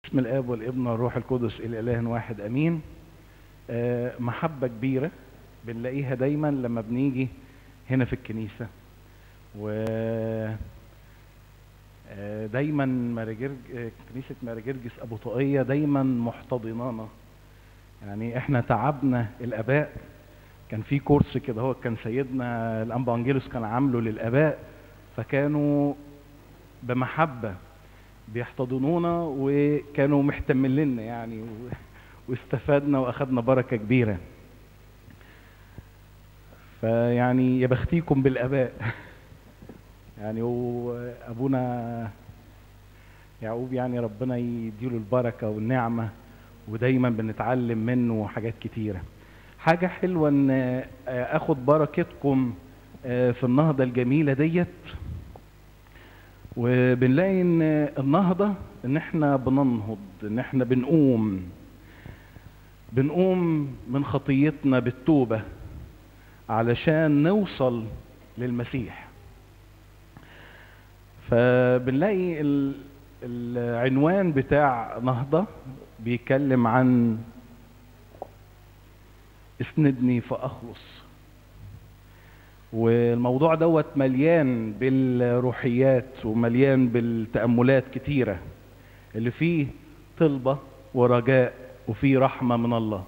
باسم الاب والابن والروح القدس الاله واحد امين آه، محبه كبيره بنلاقيها دايما لما بنيجي هنا في الكنيسه و آه، دايما مارجرج آه، كنيسه مارجرجس ابو طاقيه دايما محتضنانا يعني احنا تعبنا الاباء كان في كورس كده هو كان سيدنا الانبا انجيلوس كان عامله للاباء فكانوا بمحبه بيحتضنونا وكانوا محتملين يعني و- واستفدنا واخدنا بركه كبيره فيعني يا بختيكم بالاباء يعني وابونا يعقوب يعني ربنا يديله البركه والنعمه ودايما بنتعلم منه حاجات كتيره حاجه حلوه ان اخد بركتكم في النهضه الجميله ديت وبنلاقي ان النهضه ان احنا بننهض ان احنا بنقوم بنقوم من خطيتنا بالتوبه علشان نوصل للمسيح فبنلاقي ال- العنوان بتاع نهضه بيتكلم عن اسندني فاخلص والموضوع دوت مليان بالروحيات ومليان بالتأملات كتيرة اللي فيه طلبة ورجاء وفيه رحمة من الله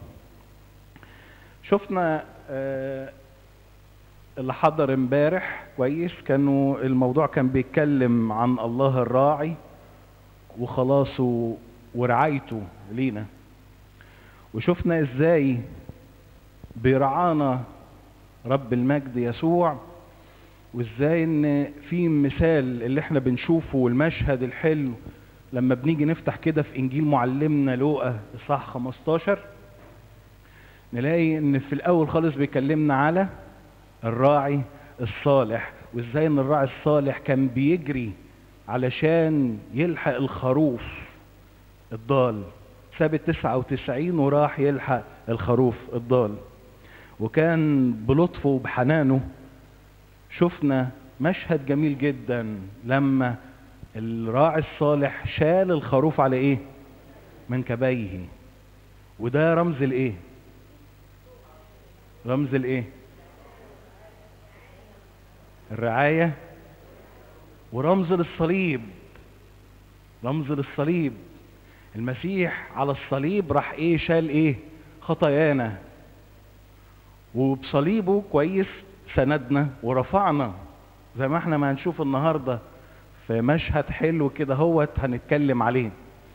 شفنا آه، اللي حضر امبارح كويس كانوا الموضوع كان بيتكلم عن الله الراعي وخلاصه ورعايته لينا وشفنا ازاي بيرعانا رب المجد يسوع وازاي ان في مثال اللي احنا بنشوفه والمشهد الحلو لما بنيجي نفتح كده في انجيل معلمنا لوقا اصحاح 15 نلاقي ان في الاول خالص بيكلمنا على الراعي الصالح وازاي ان الراعي الصالح كان بيجري علشان يلحق الخروف الضال ساب ال 99 وراح يلحق الخروف الضال وكان بلطفه وبحنانه شفنا مشهد جميل جدا لما الراعي الصالح شال الخروف على ايه من كبيه وده رمز الايه رمز الايه الرعاية ورمز للصليب رمز للصليب المسيح على الصليب راح ايه شال ايه خطايانا وبصليبه كويس سندنا ورفعنا زي ما احنا ما هنشوف النهارده في مشهد حلو كده هوت هنتكلم عليه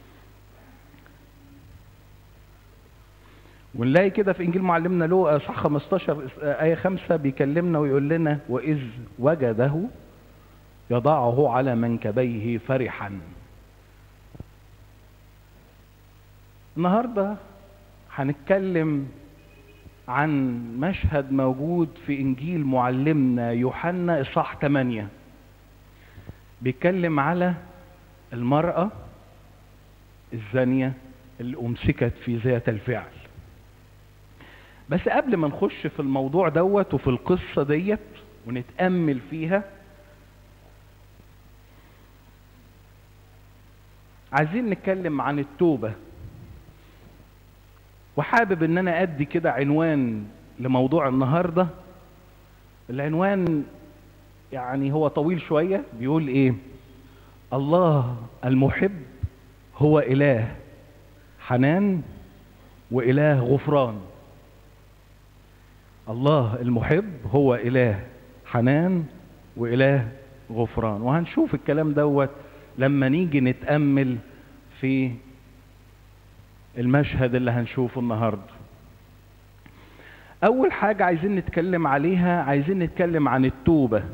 ونلاقي كده في انجيل معلمنا لوقا صح 15 ايه 5 بيكلمنا ويقول لنا واذ وجده يضعه على منكبيه فرحا النهارده هنتكلم عن مشهد موجود في انجيل معلمنا يوحنا اصحاح 8 بيتكلم على المرأة الزانية اللي أمسكت في ذات الفعل بس قبل ما نخش في الموضوع دوت وفي القصة ديت ونتأمل فيها عايزين نتكلم عن التوبة وحابب ان انا ادي كده عنوان لموضوع النهارده العنوان يعني هو طويل شويه بيقول ايه الله المحب هو اله حنان واله غفران الله المحب هو اله حنان واله غفران وهنشوف الكلام دوت لما نيجي نتامل في المشهد اللي هنشوفه النهارده اول حاجه عايزين نتكلم عليها عايزين نتكلم عن التوبه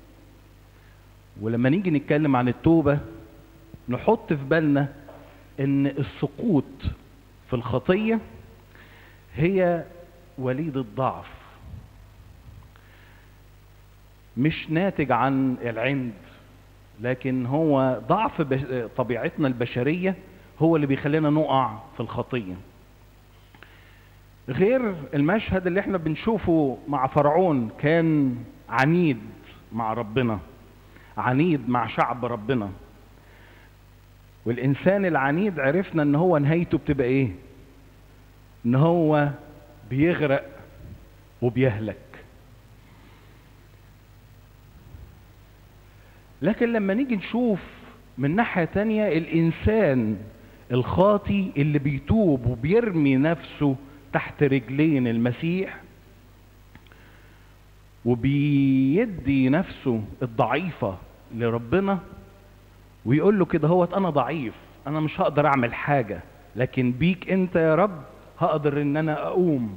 ولما نيجي نتكلم عن التوبه نحط في بالنا ان السقوط في الخطيه هي وليد الضعف مش ناتج عن العند لكن هو ضعف بش- طبيعتنا البشريه هو اللي بيخلينا نقع في الخطيه غير المشهد اللي احنا بنشوفه مع فرعون كان عنيد مع ربنا عنيد مع شعب ربنا والانسان العنيد عرفنا ان هو نهايته بتبقى ايه ان هو بيغرق وبيهلك لكن لما نيجي نشوف من ناحية تانية الانسان الخاطي اللي بيتوب وبيرمي نفسه تحت رجلين المسيح وبيدي نفسه الضعيفة لربنا ويقول له كده هوت انا ضعيف انا مش هقدر اعمل حاجة لكن بيك انت يا رب هقدر ان انا اقوم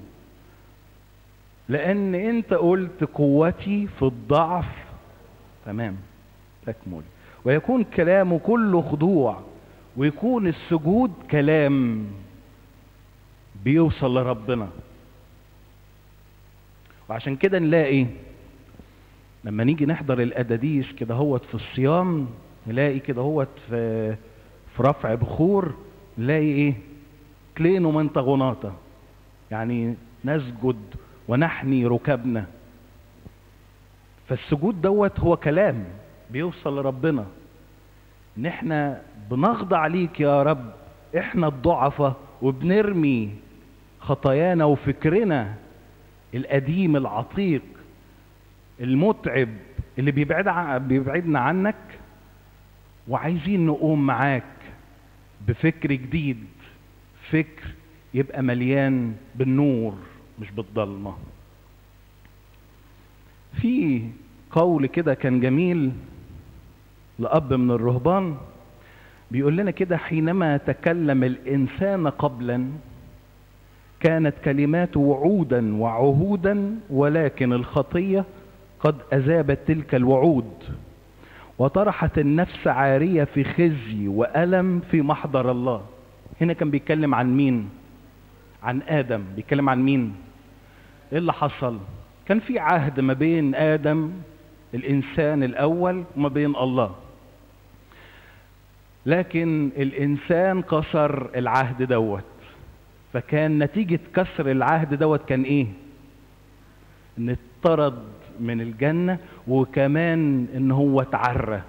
لان انت قلت قوتي في الضعف تمام تكمل ويكون كلامه كله خضوع ويكون السجود كلام بيوصل لربنا وعشان كده نلاقي لما نيجي نحضر الأداديس كده هوت في الصيام نلاقي كده هوت في في رفع بخور نلاقي ايه كلينو منت غناطة يعني نسجد ونحني ركبنا فالسجود دوت هو كلام بيوصل لربنا ان احنا بنخضع ليك يا رب احنا الضعفة وبنرمي خطايانا وفكرنا القديم العتيق المتعب اللي بيبعد ع- بيبعدنا عنك وعايزين نقوم معاك بفكر جديد فكر يبقى مليان بالنور مش بالضلمة في قول كده كان جميل لأب من الرهبان بيقول لنا كده حينما تكلم الإنسان قبلا كانت كلماته وعودا وعهودا ولكن الخطية قد أذابت تلك الوعود وطرحت النفس عارية في خزي وألم في محضر الله هنا كان بيتكلم عن مين عن آدم بيتكلم عن مين ايه اللي حصل كان في عهد ما بين آدم الإنسان الأول وما بين الله لكن الإنسان كسر العهد دوت فكان نتيجة كسر العهد دوت كان ايه ان اتطرد من الجنة وكمان ان هو اتعرى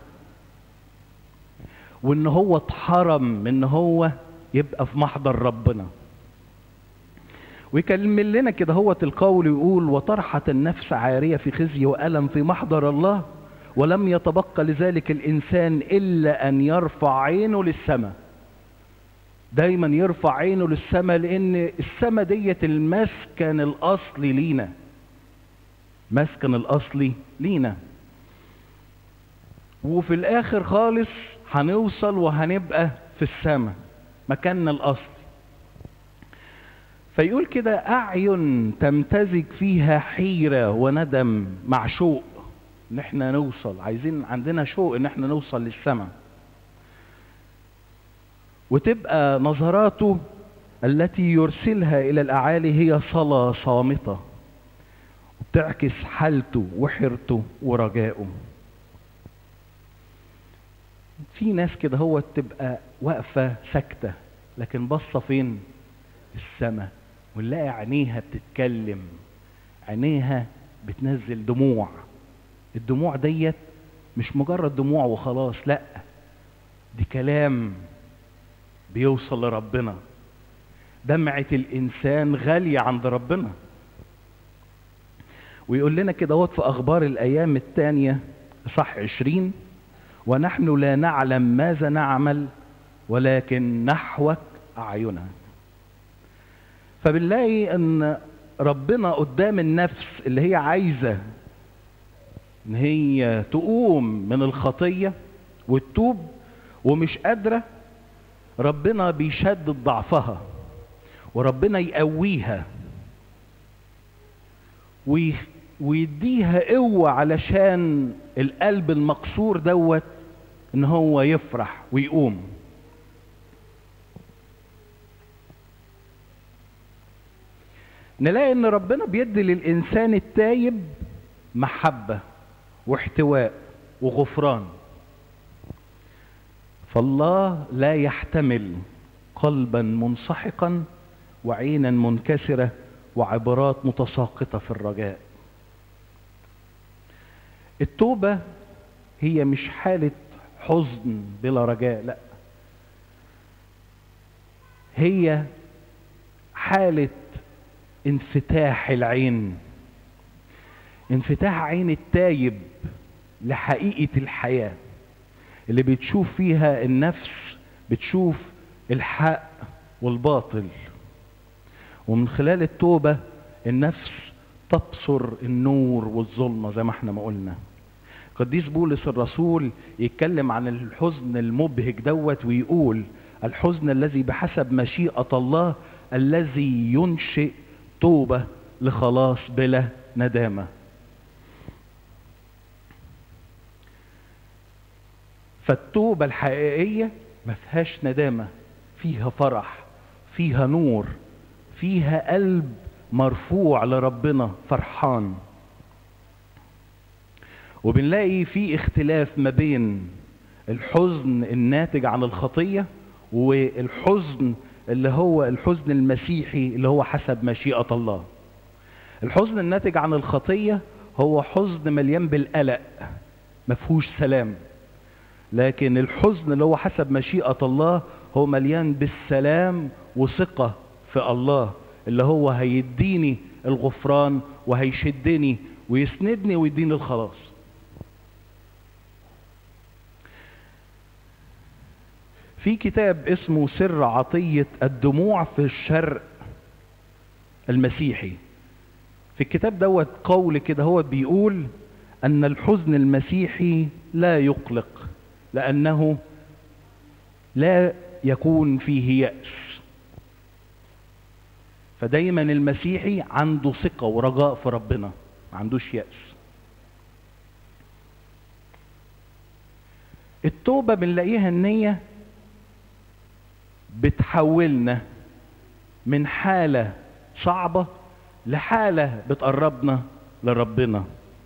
وان هو اتحرم من ان هو يبقى في محضر ربنا ويكمل لنا كده هو القول يقول وطرحت النفس عارية في خزي وألم في محضر الله ولم يتبقى لذلك الإنسان إلا أن يرفع عينه للسماء دايما يرفع عينه للسماء لأن السماء ديت المسكن الأصلي لينا مسكن الأصلي لينا وفي الآخر خالص هنوصل وهنبقى في السماء مكاننا الأصلي فيقول كده أعين تمتزج فيها حيرة وندم مع شوق ان احنا نوصل عايزين عندنا شوق ان احنا نوصل للسماء وتبقى نظراته التي يرسلها الى الاعالي هي صلاة صامتة بتعكس حالته وحيرته ورجائه في ناس كده هو تبقى واقفة ساكتة لكن باصة فين السماء ونلاقي عينيها بتتكلم عينيها بتنزل دموع الدموع ديت مش مجرد دموع وخلاص لا دي كلام بيوصل لربنا دمعة الإنسان غالية عند ربنا ويقول لنا كده وقت في أخبار الأيام الثانية صح عشرين ونحن لا نعلم ماذا نعمل ولكن نحوك أعيننا فبنلاقي ان ربنا قدام النفس اللي هي عايزة ان هي تقوم من الخطية وتتوب ومش قادرة ربنا بيشدد ضعفها وربنا يقويها وي- ويديها قوة علشان القلب المكسور دوت ان هو يفرح ويقوم نلاقي ان ربنا بيدي للانسان التايب محبة واحتواء وغفران فالله لا يحتمل قلبا منسحقا وعينا منكسرة وعبرات متساقطة في الرجاء التوبة هي مش حالة حزن بلا رجاء لا هي حالة انفتاح العين انفتاح عين التايب لحقيقة الحياة اللي بتشوف فيها النفس بتشوف الحق والباطل ومن خلال التوبة النفس تبصر النور والظلمة زي ما احنا ما قلنا قديس بولس الرسول يتكلم عن الحزن المبهج دوت ويقول الحزن الذي بحسب مشيئة الله الذي ينشئ توبة لخلاص بلا ندامة فالتوبة الحقيقية ما فيهاش ندامة فيها فرح فيها نور فيها قلب مرفوع لربنا فرحان وبنلاقي في اختلاف ما بين الحزن الناتج عن الخطية والحزن اللي هو الحزن المسيحي اللي هو حسب مشيئة الله الحزن الناتج عن الخطية هو حزن مليان بالقلق مفهوش سلام لكن الحزن اللي هو حسب مشيئة الله هو مليان بالسلام وثقة في الله اللي هو هيديني الغفران وهيشدني ويسندني ويديني الخلاص في كتاب اسمه سر عطية الدموع في الشرق المسيحي في الكتاب دوت قول كده هو بيقول ان الحزن المسيحي لا يقلق لانه لا يكون فيه يأس فدايما المسيحي عنده ثقة ورجاء في ربنا ما عندوش يأس التوبة بنلاقيها ان هي بتحولنا من حالة صعبة لحالة بتقربنا لربنا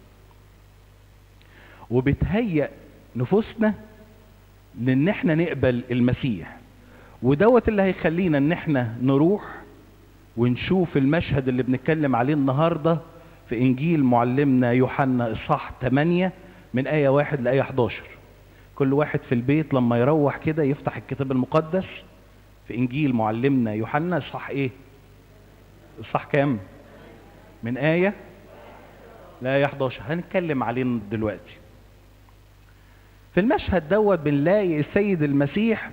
وبتهيأ نفوسنا لان احنا نقبل المسيح ودوت اللي هيخلينا ان احنا نروح ونشوف المشهد اللي بنتكلم عليه النهاردة في انجيل معلمنا يوحنا اصحاح 8 من آية 1 لآية 11 كل واحد في البيت لما يروح كده يفتح الكتاب المقدس في انجيل معلمنا يوحنا اصحاح ايه اصحاح كام من آية لآية 11 هنتكلم عليه دلوقتي في المشهد دوت بنلاقي السيد المسيح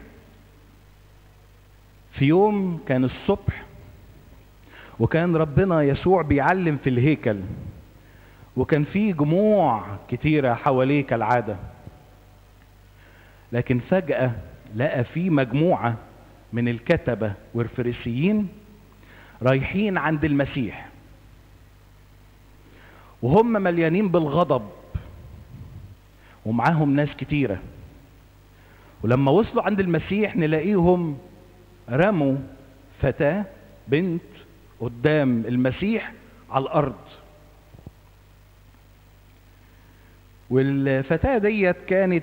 في يوم كان الصبح وكان ربنا يسوع بيعلم في الهيكل وكان في جموع كتيرة حواليه كالعادة لكن فجأة لقى في مجموعة من الكتبة والفريسيين رايحين عند المسيح وهم مليانين بالغضب ومعاهم ناس كتيرة ولما وصلوا عند المسيح نلاقيهم رموا فتاة بنت قدام المسيح على الأرض والفتاة ديت كانت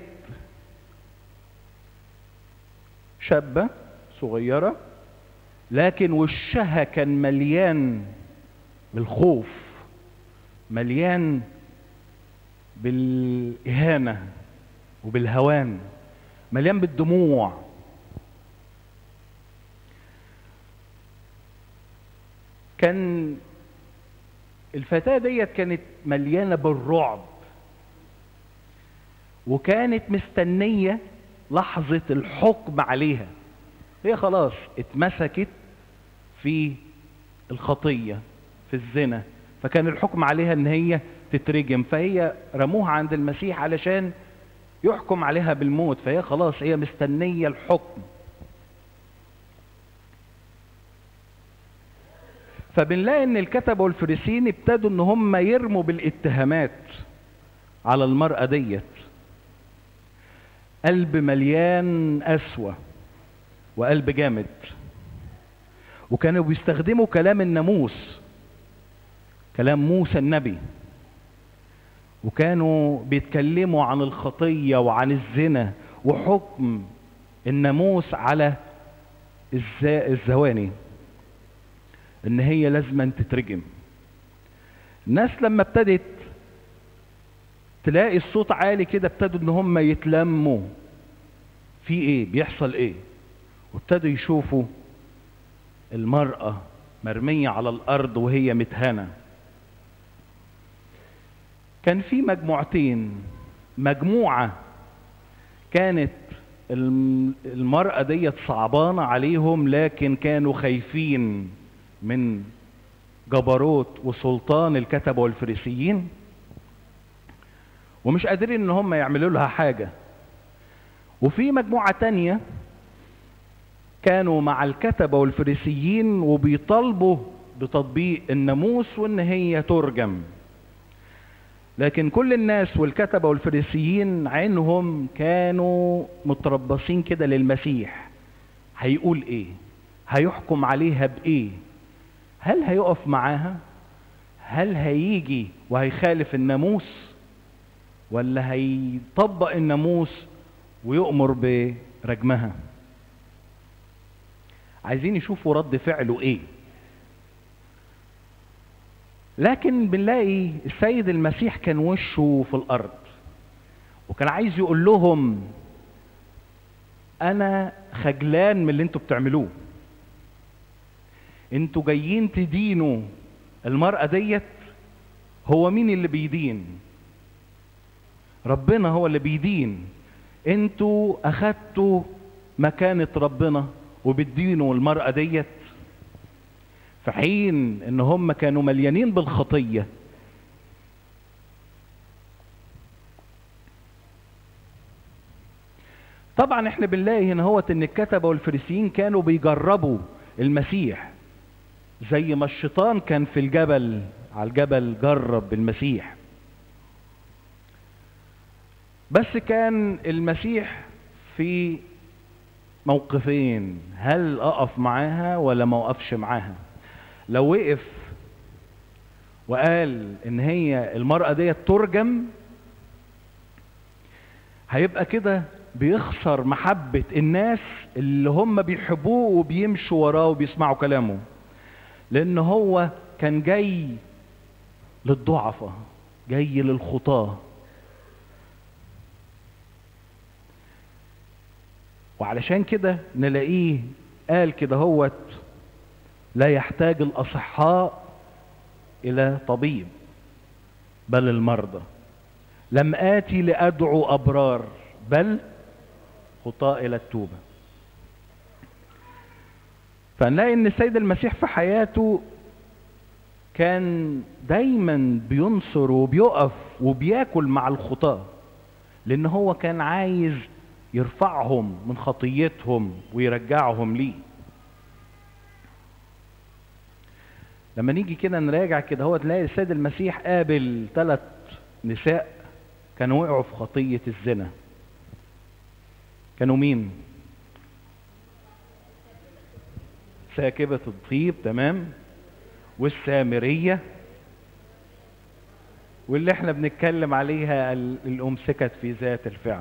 شابة صغيرة لكن وشها كان مليان بالخوف مليان بالإهانة وبالهوان مليان بالدموع كان الفتاة ديت كانت مليانة بالرعب وكانت مستنية لحظة الحكم عليها هي خلاص اتمسكت في الخطية في الزنا فكان الحكم عليها ان هي تترجم فهي رموها عند المسيح علشان يحكم عليها بالموت فهي خلاص هي مستنية الحكم فبنلاقي ان الكتبة والفريسين ابتدوا ان هم يرموا بالاتهامات على المرأة ديت قلب مليان قسوة وقلب جامد وكانوا بيستخدموا كلام الناموس كلام موسى النبي وكانوا بيتكلموا عن الخطية وعن الزنا وحكم الناموس على الزواني ان هي لازما تترجم الناس لما ابتدت تلاقي الصوت عالي كده ابتدوا ان هم يتلموا في ايه بيحصل ايه وابتدوا يشوفوا المرأة مرمية على الأرض وهي متهانة كان في مجموعتين مجموعة كانت المرأة ديت صعبانة عليهم لكن كانوا خايفين من جبروت وسلطان الكتبة والفريسيين ومش قادرين ان هم يعملوا لها حاجة وفي مجموعة تانية كانوا مع الكتبة والفريسيين وبيطالبوا بتطبيق الناموس وان هي ترجم لكن كل الناس والكتبة والفريسيين عينهم كانوا متربصين كده للمسيح هيقول ايه هيحكم عليها بايه هل هيقف معاها هل هيجي وهيخالف الناموس ولا هيطبق الناموس ويؤمر برجمها عايزين يشوفوا رد فعله ايه لكن بنلاقي السيد المسيح كان وشه في الارض وكان عايز يقول لهم انا خجلان من اللي انتوا بتعملوه انتوا جايين تدينوا المرأة ديت هو مين اللي بيدين ربنا هو اللي بيدين انتوا اخدتوا مكانة ربنا وبتدينوا المرأة ديت في حين ان هم كانوا مليانين بالخطية طبعا احنا بنلاقي هنا هو ان الكتبة والفريسيين كانوا بيجربوا المسيح زي ما الشيطان كان في الجبل على الجبل جرب المسيح بس كان المسيح في موقفين هل اقف معاها ولا ما اقفش معاها لو وقف وقال ان هي المرأة ديت ترجم هيبقى كده بيخسر محبة الناس اللي هم بيحبوه وبيمشوا وراه وبيسمعوا كلامه لان هو كان جاي للضعفة جاي للخطاه وعلشان كده نلاقيه قال كده هوت لا يحتاج الاصحاء الى طبيب بل المرضى لم اتي لادعو ابرار بل خطاء الى التوبه فنلاقي ان السيد المسيح في حياته كان دايما بينصر وبيقف وبياكل مع الخطاه لان هو كان عايز يرفعهم من خطيتهم ويرجعهم ليه لما نيجي كده نراجع كده هو تلاقي السيد المسيح قابل ثلاث نساء كانوا وقعوا في خطية الزنا كانوا مين ساكبة الطيب تمام والسامرية واللي احنا بنتكلم عليها الأمسكت في ذات الفعل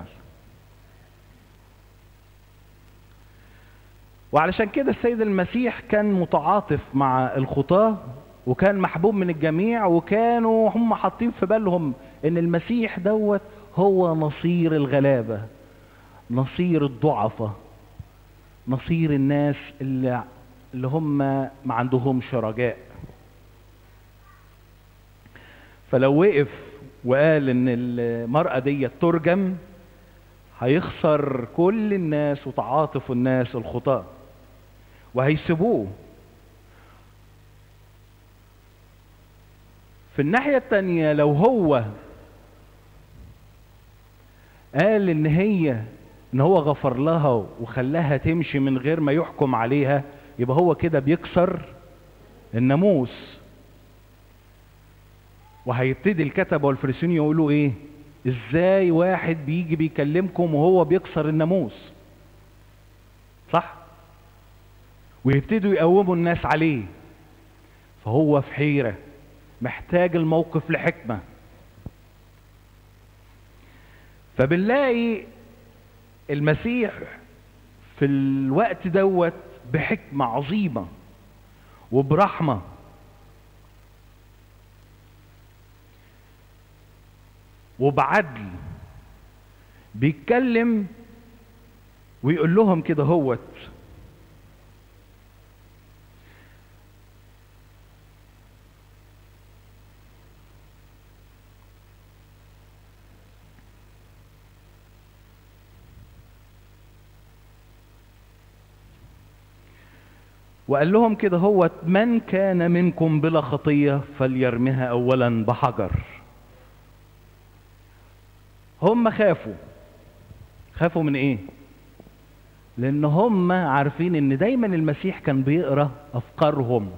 وعلشان كده السيد المسيح كان متعاطف مع الخطاة وكان محبوب من الجميع وكانوا هم حاطين في بالهم ان المسيح دوت هو نصير الغلابة نصير الضعفة نصير الناس اللي, اللي هم ما عندهمش رجاء فلو وقف وقال ان المرأة دي ترجم هيخسر كل الناس وتعاطف الناس الخطاه وهيسيبوه في الناحية التانية لو هو قال ان هي ان هو غفر لها وخلاها تمشي من غير ما يحكم عليها يبقى هو كده بيكسر الناموس وهيبتدي الكتبة والفريسيين يقولوا ايه ازاي واحد بيجي بيكلمكم وهو بيكسر الناموس صح ويبتدوا يقوموا الناس عليه فهو في حيرة محتاج الموقف لحكمة فبنلاقي المسيح في الوقت دوت بحكمة عظيمة وبرحمة وبعدل بيتكلم ويقول لهم كده هوت وقال لهم كده هو من كان منكم بلا خطية فليرمها أولا بحجر هم خافوا خافوا من ايه لان هم عارفين ان دايما المسيح كان بيقرا افكارهم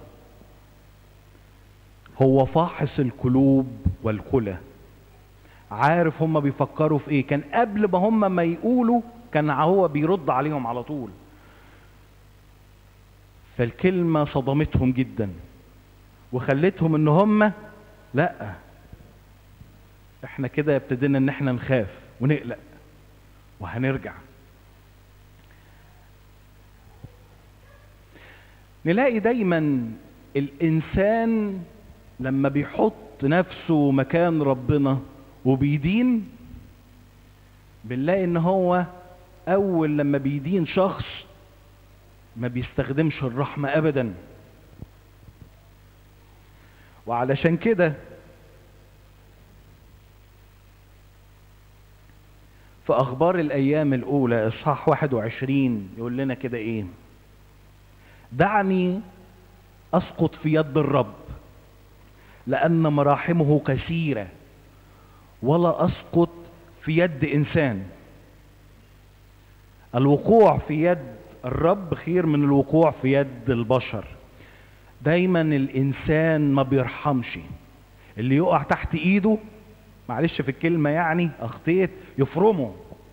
هو فاحص القلوب والكلى عارف هم بيفكروا في ايه كان قبل ما هم ما يقولوا كان هو بيرد عليهم على طول فالكلمة صدمتهم جدا وخلتهم ان هم لا احنا كده ابتدينا ان احنا نخاف ونقلق وهنرجع نلاقي دايما الانسان لما بيحط نفسه مكان ربنا وبيدين بنلاقي ان هو اول لما بيدين شخص ما بيستخدمش الرحمة ابدا وعلشان كده في اخبار الايام الاولى اصحاح 21 يقول لنا كده ايه دعني اسقط في يد الرب لان مراحمه كثيره ولا اسقط في يد انسان الوقوع في يد الرب خير من الوقوع في يد البشر دايما الانسان ما بيرحمش اللي يقع تحت ايده معلش في الكلمة يعني اخطيت يفرمه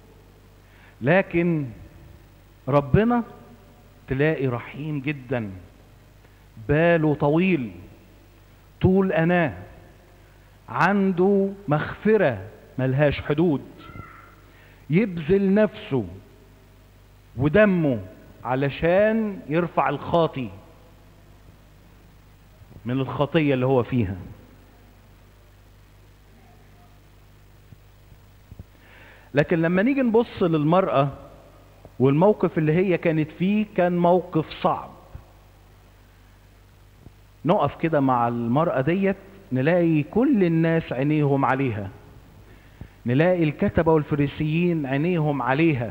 لكن ربنا تلاقي رحيم جدا باله طويل طول أناه عنده مغفرة ملهاش حدود يبذل نفسه ودمه علشان يرفع الخاطي من الخطية اللي هو فيها لكن لما نيجي نبص للمرأة والموقف اللي هي كانت فيه كان موقف صعب نقف كده مع المرأة ديت نلاقي كل الناس عينيهم عليها نلاقي الكتبة والفريسيين عينيهم عليها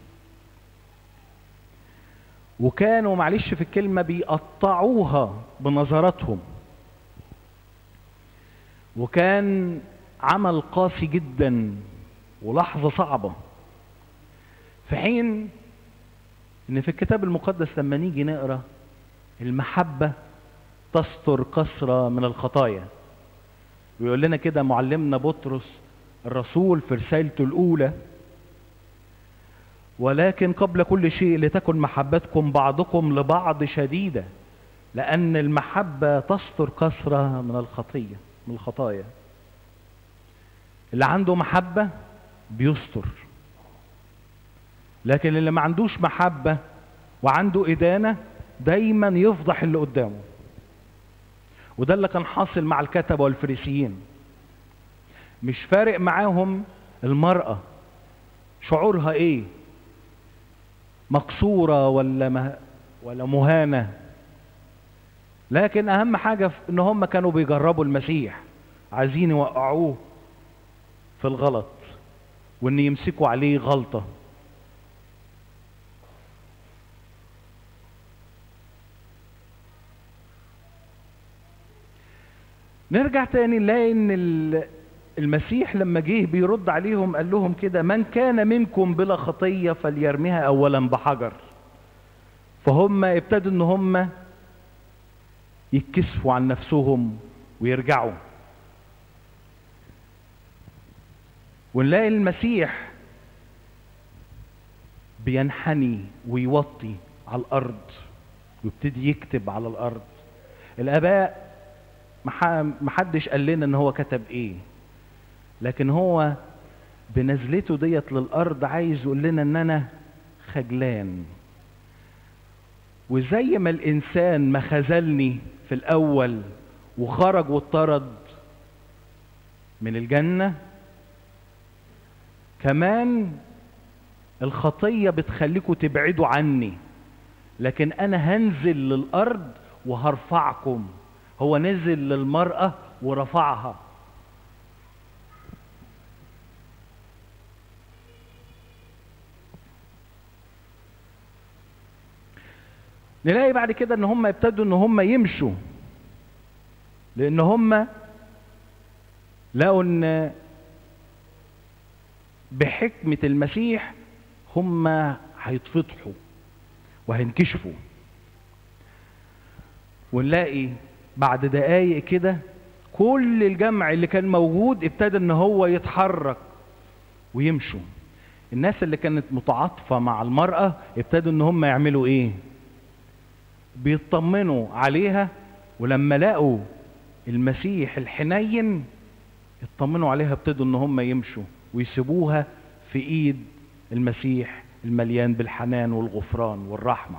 وكانوا معلش في الكلمة بيقطعوها بنظراتهم وكان عمل قاسي جدا ولحظة صعبة في حين ان في الكتاب المقدس لما نيجي نقرا المحبة تستر كثرة من الخطايا ويقول لنا كده معلمنا بطرس الرسول في رسالته الأولى ولكن قبل كل شيء لتكن محبتكم بعضكم لبعض شديدة لأن المحبة تستر كثرة من الخطية من الخطايا اللي عنده محبة بيستر لكن اللي ما عندوش محبة وعنده إدانة دايما يفضح اللي قدامه وده اللي كان حاصل مع الكتبة والفريسيين مش فارق معاهم المرأة شعورها ايه مكسورة ولا مه... ولا مهانة لكن اهم حاجة ان هم كانوا بيجربوا المسيح عايزين يوقعوه في الغلط وان يمسكوا عليه غلطة نرجع تاني نلاقي ان المسيح لما جه بيرد عليهم قال لهم كده من كان منكم بلا خطية فليرميها اولا بحجر فهم ابتدوا ان هم يتكسفوا عن نفسهم ويرجعوا ونلاقي المسيح بينحني ويوطي على الارض ويبتدي يكتب على الارض الاباء محدش قال لنا ان هو كتب ايه لكن هو بنزلته ديت للارض عايز يقول لنا ان انا خجلان وزي ما الانسان ما خذلني في الاول وخرج واطرد من الجنة كمان الخطية بتخليكم تبعدوا عني لكن انا هنزل للارض وهرفعكم هو نزل للمرأة ورفعها نلاقي بعد كده ان هم ابتدوا ان هم يمشوا لان هم لقوا ان بحكمة المسيح هم هيتفضحوا وهينكشفوا ونلاقي بعد دقايق كده كل الجمع اللي كان موجود ابتدى ان هو يتحرك ويمشوا الناس اللي كانت متعاطفة مع المرأة ابتدوا ان هم يعملوا ايه بيطمنوا عليها ولما لقوا المسيح الحنين اطمنوا عليها ابتدوا ان هم يمشوا ويسيبوها في ايد المسيح المليان بالحنان والغفران والرحمه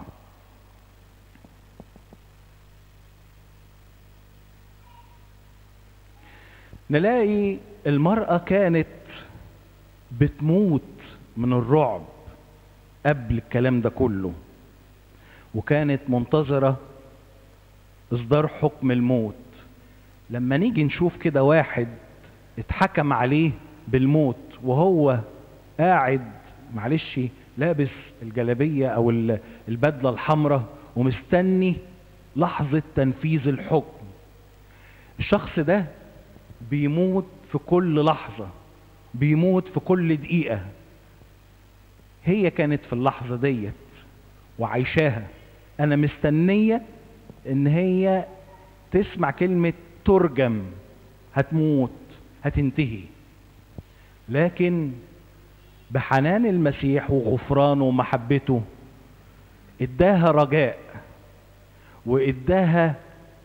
نلاقي المرأة كانت بتموت من الرعب قبل الكلام ده كله وكانت منتظرة إصدار حكم الموت لما نيجي نشوف كده واحد اتحكم عليه بالموت وهو قاعد معلش لابس الجلابية أو البدلة الحمراء ومستني لحظة تنفيذ الحكم الشخص ده بيموت في كل لحظة بيموت في كل دقيقة هي كانت في اللحظة ديت وعايشاها انا مستنية ان هي تسمع كلمة ترجم هتموت هتنتهي لكن بحنان المسيح وغفرانه ومحبته اداها رجاء واداها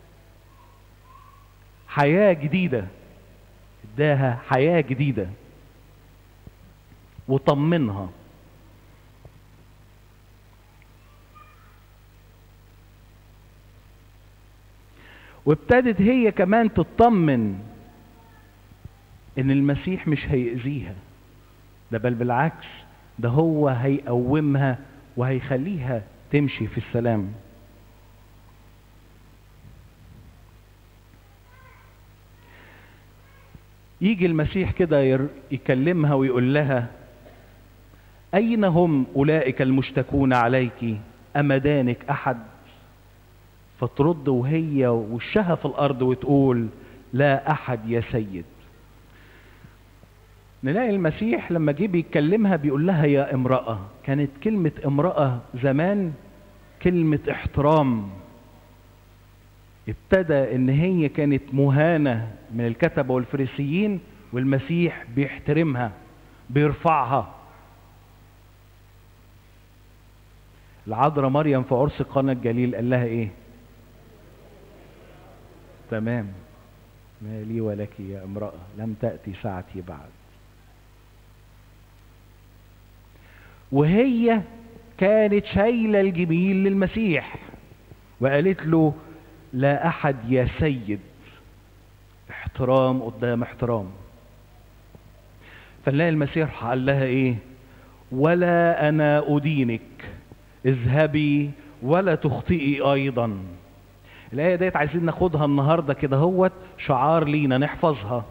حياة جديدة اداها حياة جديدة وطمنها وابتدت هي كمان تطمن ان المسيح مش هيأذيها ده بل بالعكس ده هو هيقومها وهيخليها تمشي في السلام يجي المسيح كده يكلمها ويقول لها أين هم أولئك المشتكون عليك أمدانك أحد فترد وهي وشها في الأرض وتقول لا أحد يا سيد نلاقي المسيح لما جه بيتكلمها بيقول لها يا امرأة كانت كلمة امرأة زمان كلمة احترام ابتدى ان هي كانت مهانة من الكتبة والفريسيين والمسيح بيحترمها بيرفعها العذراء مريم في عرس قنا الجليل قال لها ايه تمام ما لي ولك يا امرأة لم تأتي ساعتي بعد وهي كانت شايلة الجميل للمسيح وقالت له لا أحد يا سيد احترام قدام احترام فنلاقي المسيح قال لها ايه ولا أنا أدينك اذهبي ولا تخطئي أيضا الآية ديت عايزين ناخدها النهاردة كده هوت شعار لينا نحفظها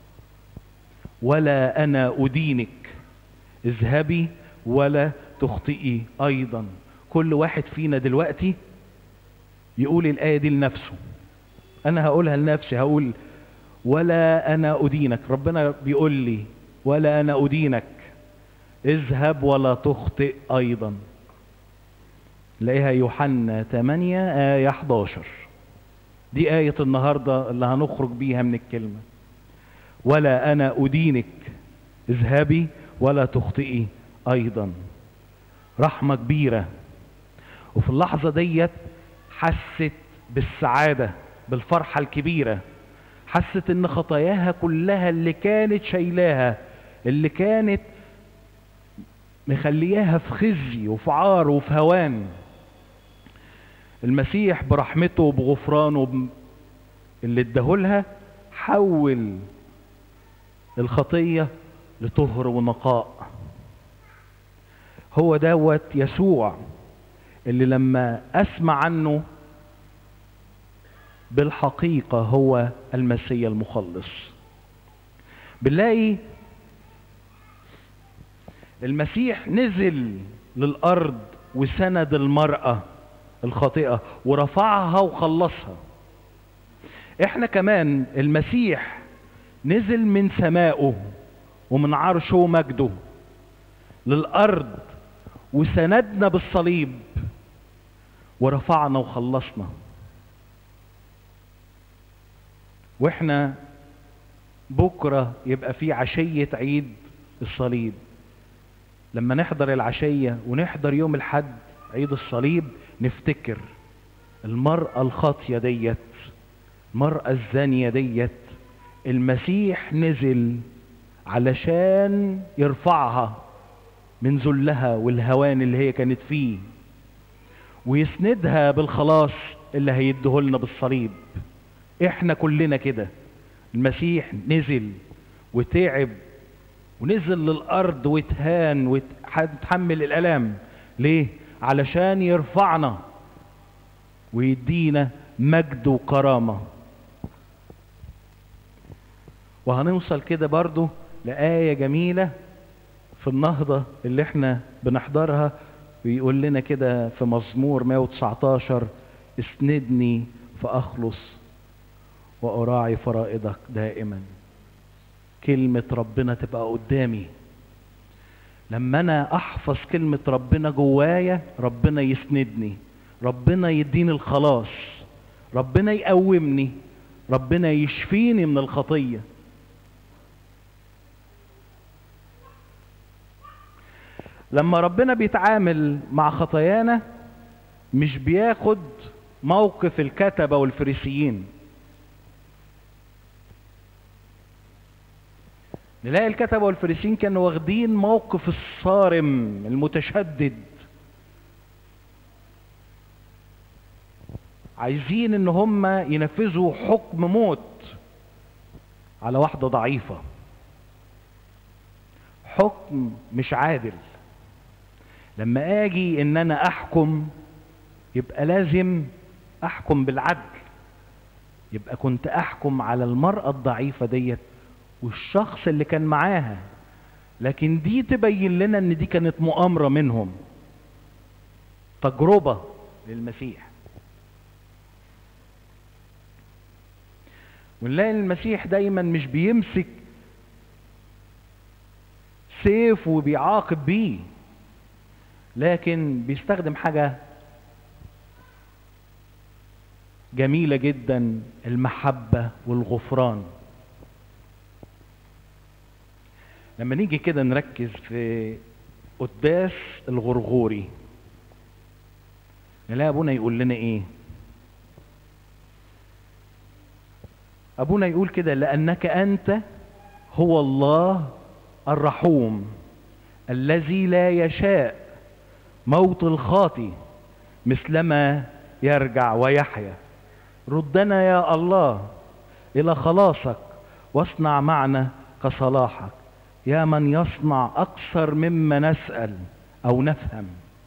ولا أنا أدينك اذهبي ولا تخطئي أيضا كل واحد فينا دلوقتي يقول الآية دي لنفسه أنا هقولها لنفسي هقول ولا أنا أدينك ربنا بيقول لي ولا أنا أدينك اذهب ولا تخطئ أيضا لاقيها يوحنا 8 آية 11 دي آية النهاردة اللي هنخرج بيها من الكلمة ولا أنا أدينك اذهبي ولا تخطئي أيضا رحمة كبيرة وفي اللحظة ديت حست بالسعادة بالفرحة الكبيرة حست ان خطاياها كلها اللي كانت شايلاها اللي كانت مخلياها في خزي وفي عار وفي هوان المسيح برحمته وبغفرانه اللي اداهولها حول الخطية لطهر ونقاء هو دوت يسوع اللي لما اسمع عنه بالحقيقة هو المسيا المخلص بنلاقي المسيح نزل للأرض وسند المرأة الخاطئة ورفعها وخلصها احنا كمان المسيح نزل من سمائه ومن عرشه ومجده للأرض وسندنا بالصليب ورفعنا وخلصنا واحنا بكرة يبقى في عشية عيد الصليب لما نحضر العشية ونحضر يوم الحد عيد الصليب نفتكر المرأة الخاطية ديت المرأة الزانية ديت المسيح نزل علشان يرفعها من ذلها والهوان اللي هي كانت فيه ويسندها بالخلاص اللي هيديهولنا بالصليب احنا كلنا كده المسيح نزل وتعب ونزل للارض واتهان وتحمل الالام ليه علشان يرفعنا ويدينا مجد وكرامه وهنوصل كده برضو لآية جميلة في النهضة اللي احنا بنحضرها ويقول لنا كده في مزمور 119 اسندني فأخلص وأراعي فرائضك دائما كلمة ربنا تبقى قدامي لما أنا أحفظ كلمة ربنا جوايا ربنا يسندني ربنا يديني الخلاص ربنا يقومني ربنا يشفيني من الخطيه لما ربنا بيتعامل مع خطايانا مش بياخد موقف الكتبة والفريسيين نلاقي الكتبة والفريسيين كانوا واخدين موقف الصارم المتشدد عايزين ان هم ينفذوا حكم موت على واحدة ضعيفة حكم مش عادل لما اجي ان انا احكم يبقى لازم احكم بالعدل يبقى كنت احكم على المرأة الضعيفة ديت والشخص اللي كان معاها لكن دي تبين لنا ان دي كانت مؤامرة منهم تجربة للمسيح ونلاقي المسيح دايما مش بيمسك سيف وبيعاقب بيه لكن بيستخدم حاجة جميلة جدا المحبة والغفران لما نيجي كده نركز في قداس الغرغوري نلاقي ابونا يقول لنا ايه ابونا يقول كده لانك انت هو الله الرحوم الذي لا يشاء موت الخاطي مثلما يرجع ويحيا ردنا يا الله الى خلاصك واصنع معنا كصلاحك يا من يصنع اكثر مما نسال او نفهم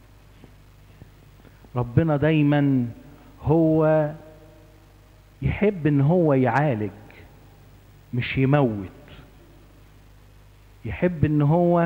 ربنا دايما هو يحب ان هو يعالج مش يموت يحب ان هو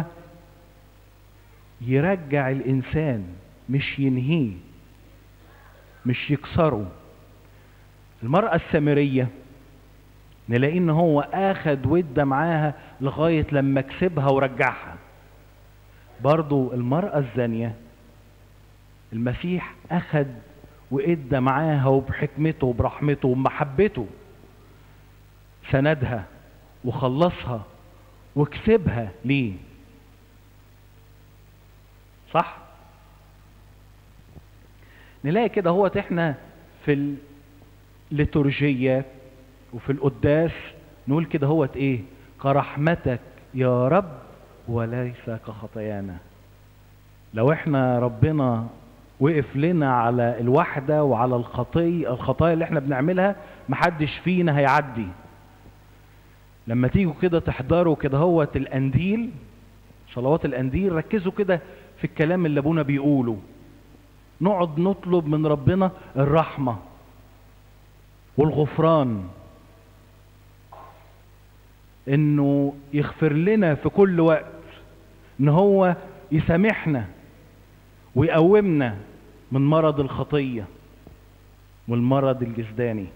يرجع الانسان مش ينهيه مش يكسره المرأة السامرية نلاقي ان هو اخد ودة معاها لغاية لما كسبها ورجعها برضو المرأة الزانية المسيح اخد وادى معاها وبحكمته وبرحمته ومحبته سندها وخلصها وكسبها ليه صح نلاقي كده هو احنا في الليتورجية وفي القداس نقول كده هو ايه كرحمتك يا رب وليس كخطايانا لو احنا ربنا وقف لنا على الوحدة وعلى الخطية الخطايا اللي احنا بنعملها محدش فينا هيعدي لما تيجوا كده تحضروا كده هو القنديل صلوات القنديل ركزوا كده في الكلام اللي ابونا بيقوله نقعد نطلب من ربنا الرحمة والغفران انه يغفر لنا في كل وقت ان هو يسامحنا ويقومنا من مرض الخطية والمرض الجسداني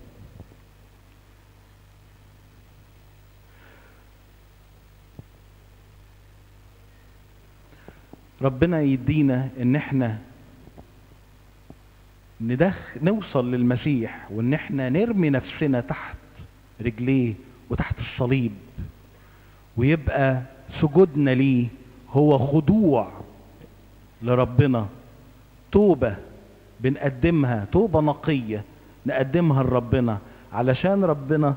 ربنا يدينا ان احنا ندخ نوصل للمسيح وان احنا نرمي نفسنا تحت رجليه وتحت الصليب ويبقى سجودنا ليه هو خضوع لربنا توبة بنقدمها توبة نقية نقدمها لربنا علشان ربنا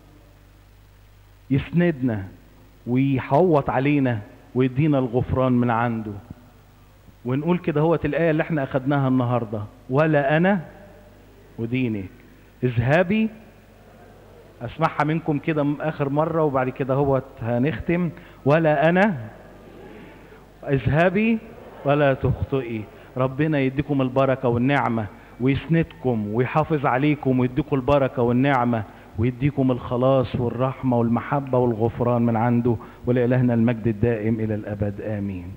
يسندنا ويحوط علينا ويدينا الغفران من عنده ونقول كده هوت الآية اللي احنا أخدناها النهاردة ولا أنا ودينك اذهبي أسمعها منكم كده آخر مرة وبعد كده هوت هنختم ولا أنا اذهبي ولا تخطئي ربنا يديكم البركة والنعمة ويسندكم ويحافظ عليكم ويديكم البركة والنعمة ويديكم الخلاص والرحمة والمحبة والغفران من عنده ولإلهنا المجد الدائم إلى الأبد آمين